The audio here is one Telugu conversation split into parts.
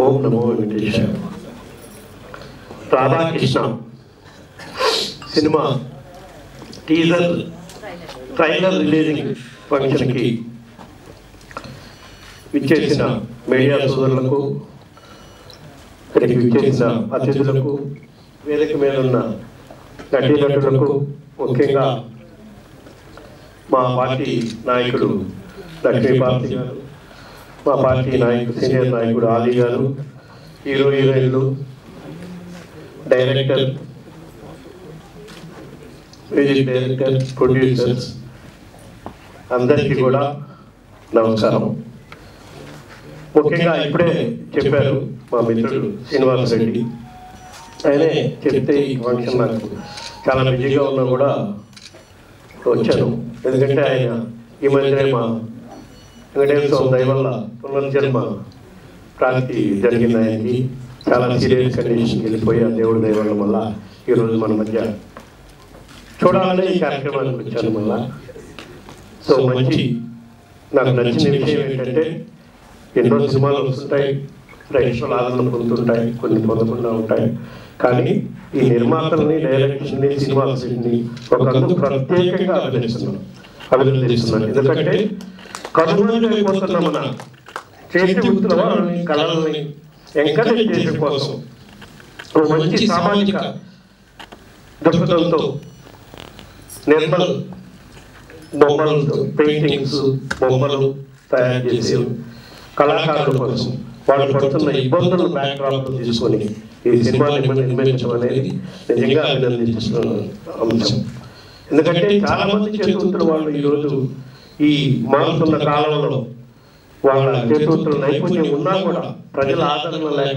ఓం నమో వెంకటేశాయ Radhakrishna cinema teaser trailer releasing ఫంక్షన్కి విచ్చేసిన మీడియా సోదరులకు ఇక్కడికి విచ్చేసిన అతిథులకు వేదిక మీద ఉన్న నటీనటులకు ముఖ్యంగా మా పార్టీ నాయకుడు లక్ష్మీపార్తి గారు మా పార్టీ నాయకుడు సీనియర్ నాయకుడు ఆలీ గారు హీరో హీరోయిన్లు డైరెక్టర్ మ్యూజిక్ డైరెక్టర్ ప్రొడ్యూసర్స్ అందరికీ కూడా నమస్కారం ముఖ్యంగా ఇప్పుడే చెప్పారు మా మిత్రుడు శ్రీనివాస్ రెడ్డి ఆయనే చెప్తే ఈ ఫంక్షన్ నాకు చాలా బిజీగా ఉన్నా కూడా వచ్చాను ఎందుకంటే ఆయన ఈ మధ్యనే మా వెంకటేశ్వర స్వామి దయ వల్ల పునర్జన్మ ప్రాప్తి జరిగింది ఆయనకి చాలా సీరియస్ కండిషన్కి వెళ్ళిపోయి ఆ దేవుడి దయ వల్ల మళ్ళా ఈరోజు మన మధ్య చూడాలనే ఈ కార్యక్రమానికి వచ్చాను మళ్ళా సో మంచి నాకు నచ్చిన విషయం ఏంటంటే ఎన్నో సినిమాలు వస్తుంటాయి ప్రేక్షకులు ఆదరణ పొందుతుంటాయి కొన్ని పొందకుండా ఉంటాయి కానీ ఈ నిర్మాతల్ని డైరెక్టర్ని సినిమాని ఒక అందుకు ప్రత్యేకంగా అభినందిస్తున్నాను అభినందిస్తున్నాను ఎందుకంటే కనుమరుగైపోతున్న మన చేతి వృత్తుల వాళ్ళని కళలని ఎంకరేజ్ చేసే కోసం ఒక మంచి సామాజిక దృక్పథంతో నిర్మల్ బొమ్మలతో పెయింటింగ్స్ బొమ్మలు తయారు చేసి కళాకారుల కోసం వాళ్ళు పడుతున్న ఇబ్బందులను బ్యాక్డ్రాప్ తీసుకొని ఈ సినిమాని నిర్మించడం అనేది నిజంగా అభినందించిన అంశం ఎందుకంటే చాలా మంది చేతుల వాళ్ళు ఈరోజు ఈ మారుతున్న కాలంలో వాళ్ళ చేతుల నైపుణ్యం ఉన్నా కూడా ప్రజల ఆదరణ లేక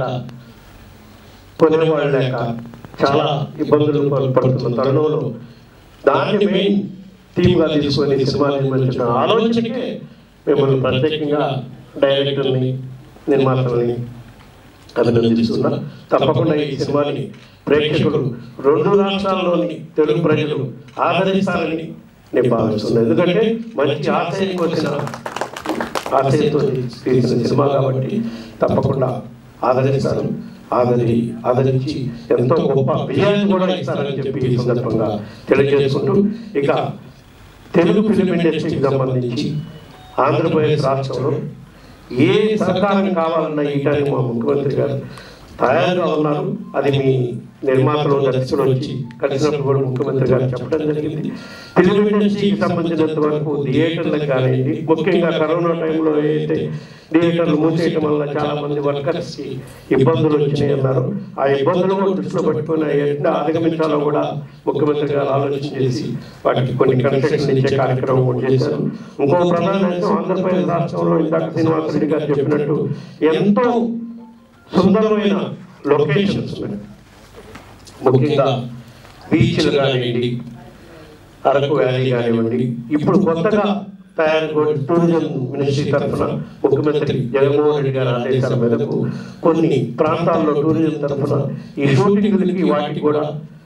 కొనేవాళ్ళు లేక చాలా ఇబ్బందులు పడు- పడుతున్న తరుణంలో దాన్ని మెయిన్ థీమ్గా తీసుకొని సినిమా నిర్మించిన ఆలోచనకే మిమ్మల్ని ప్రత్యేకంగా డైరెక్టర్ని నిర్మాతల్ని అభినందిస్తున్నా తప్పకుండా ఈ సినిమాని ప్రేక్షకులు రెండు రాష్ట్రాల్లోని తెలుగు ప్రజలు ఆదరిస్తారని నేను భావిస్తున్నాను ఎందుకంటే మంచి ఆశయానికి వచ్చిన ఆశయంతో తీసిన సినిమా కాబట్టి తప్పకుండా ఆదరిస్తారు ఆదరి ఆదరించి ఎంతో గొప్ప విజయాన్ని కూడా ఇస్తారని చెప్పి ఈ సందర్భంగా తెలియజేసుకుంటూ ఇక తెలుగు ఫిలిం ఇండస్ట్రీకి సంబంధించి ఆంధ్రప్రదేశ్ రాష్ట్రంలో ఏ సహకారం కావాలన్నా ఇయటానికి మా ముఖ్యమంత్రి గారు తయారుగా ఉన్నారు అది మీ నిర్మాతలు దర్శకులు వచ్చి కలిసినప్పుడు కూడా ముఖ్యమంత్రి గారు చెప్పడం జరిగింది ఫిలిం ఇండస్ట్రీకి సంబంధించినంత వరకు థియేటర్లకు కానివ్వండి ముఖ్యంగా కరోనా టైంలో ఏదైతే థియేటర్లు మూసేయటం వల్ల చాలా మంది వర్కర్స్ కి ఇబ్బందులు వచ్చినాయి అన్నారు ఆ ఇబ్బందులు కూడా దృష్టిలో పెట్టుకుని ఎట్లా అధిగమించాలో కూడా ముఖ్యమంత్రి గారు ఆలోచన చేసి వాటికి కొన్ని కన్సెషన్ ఇచ్చే కార్యక్రమం కూడా చేశారు ఇంకో ప్రధాన అంశం ఆంధ్రప్రదేశ్ రాష్ట్రంలో ఇందాక శ్రీనివాస రెడ్డి గారు చెప్పినట్టు ఎంతో సుందరమైన లొకేషన్స్ ఉన్నాయి ముఖ్యంగా బీచ్లు కానివ్వండి అరకు వ్యాలీ కానివ్వండి ఇప్పుడు కొత్తగా తయారు టూరిజం మినిస్ట్రీ తరఫున ముఖ్యమంత్రి జగన్మోహన్ రెడ్డి గారి ఆదేశాల మేరకు కొన్ని ప్రాంతాల్లో టూరిజం తరఫున ఈ షూటింగ్లకి వాటికి కూడా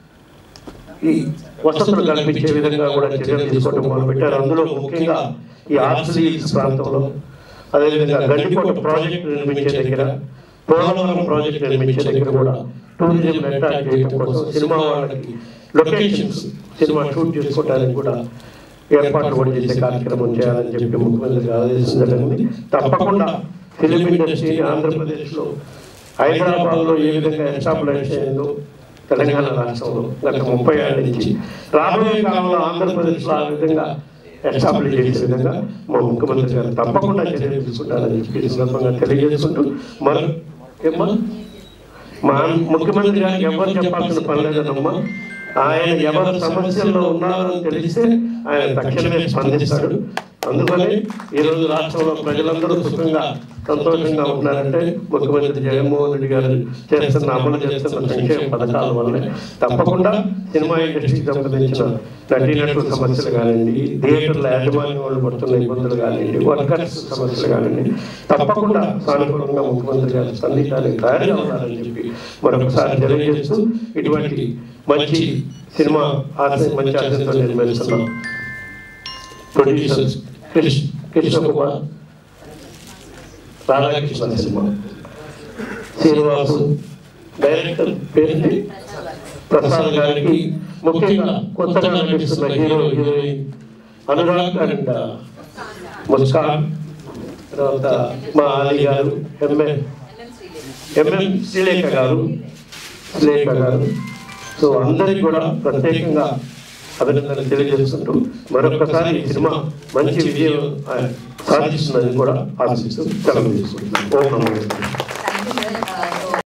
ఈ వసతులు కల్పించే విధంగా కూడా చర్యలు తీసుకోవడం మొదలుపెట్టారు అందులో ముఖ్యంగా ఈ ఆర్సీ ప్రాంతంలో అదేవిధంగా గండికోట ప్రాజెక్ట్ నిర్మించే దగ్గర పోలవరం ప్రాజెక్ట్ నిర్మించే దగ్గర కూడా టూరిజం అట్రాక్ట్ చేయడం కోసం సినిమా వాళ్ళకి లొకేషన్స్ సినిమా షూట్ చేసుకోవడానికి కూడా ఏర్పాట్లు కూడా చేసే కార్యక్రమం చేయాలని చెప్పి ముఖ్యమంత్రి గారు ఆదేశించడం జరిగింది తప్పకుండా ఫిలిం ఇండస్ట్రీని ఆంధ్రప్రదేశ్లో హైదరాబాద్లో ఏ విధంగా ఎస్టాబ్లిష్ అయిందో తెలంగాణ రాష్ట్రంలో గత ముప్పై ఏళ్ళ నుంచి రాబోయే కాలంలో ఆంధ్రప్రదేశ్లో ఆ విధంగా ఎస్టాబ్లిష్ చేసే విధంగా మా ముఖ్యమంత్రి గారు తప్పకుండా చర్యలు తీసుకుంటారని చెప్పి ఈ సందర్భంగా తెలియజేసుకుంటూ మరి ఏమ్మా మా ముఖ్యమంత్రి గారికి ఎవరు చెప్పాల్సిన పని లేదమ్మా ఆయన ఎవరి సమస్యల్లో ఉన్నారని తెలిస్తే ఆయన తక్షణమే స్పందిస్తాడు అందుకని ఈరోజు రాష్ట్రంలో ప్రజలందరూ సుఖంగా సంతోషంగా ఉన్నారంటే ముఖ్యమంత్రి జగన్మోహన్ రెడ్డి గారు చేస్తున్న అమలు చేస్తున్న సంక్షేమ పథకాల వల్లే తప్పకుండా సినిమా ఇండస్ట్రీకి సంబంధించిన నటీనటుల సమస్యలు కానివ్వండి థియేటర్ల యాజమాన్యం వాళ్ళు పడుతున్న ఇబ్బందులు కానివ్వండి వర్కర్స్ సమస్యలు కానివ్వండి తప్పకుండా సానుకూలంగా ముఖ్యమంత్రి గారు స్పందించడానికి తయారుగా ఉన్నారని చెప్పి మరొకసారి తెలియజేస్తూ ఇటువంటి మంచి సినిమా ఆశ మంచి ఆశతో నిర్మిస్తున్నాం producers Krishna Kumar Radhakrishna cinema Srinivasu director పేరు ప్రసాద్ గారికి ముఖ్యంగా కొత్తగా నటిస్తున్న hero heroine Anurag and Muskan తర్వాత మా అలీ గారు ఎంఎం ఎంఎం శ్రీలేఖ గారు శ్రీలేఖ గారు సో అందరికి కూడా ప్రత్యేకంగా అభినందనలు తెలియజేస్తుంటూ మరొకసారి ఈ సినిమా మంచి విజయం ఆ, సాధిస్తుందని కూడా ఆశిస్తూ సెలవు తీసుకుంటున్నాను ఓం నమో వెంకటేశాయ.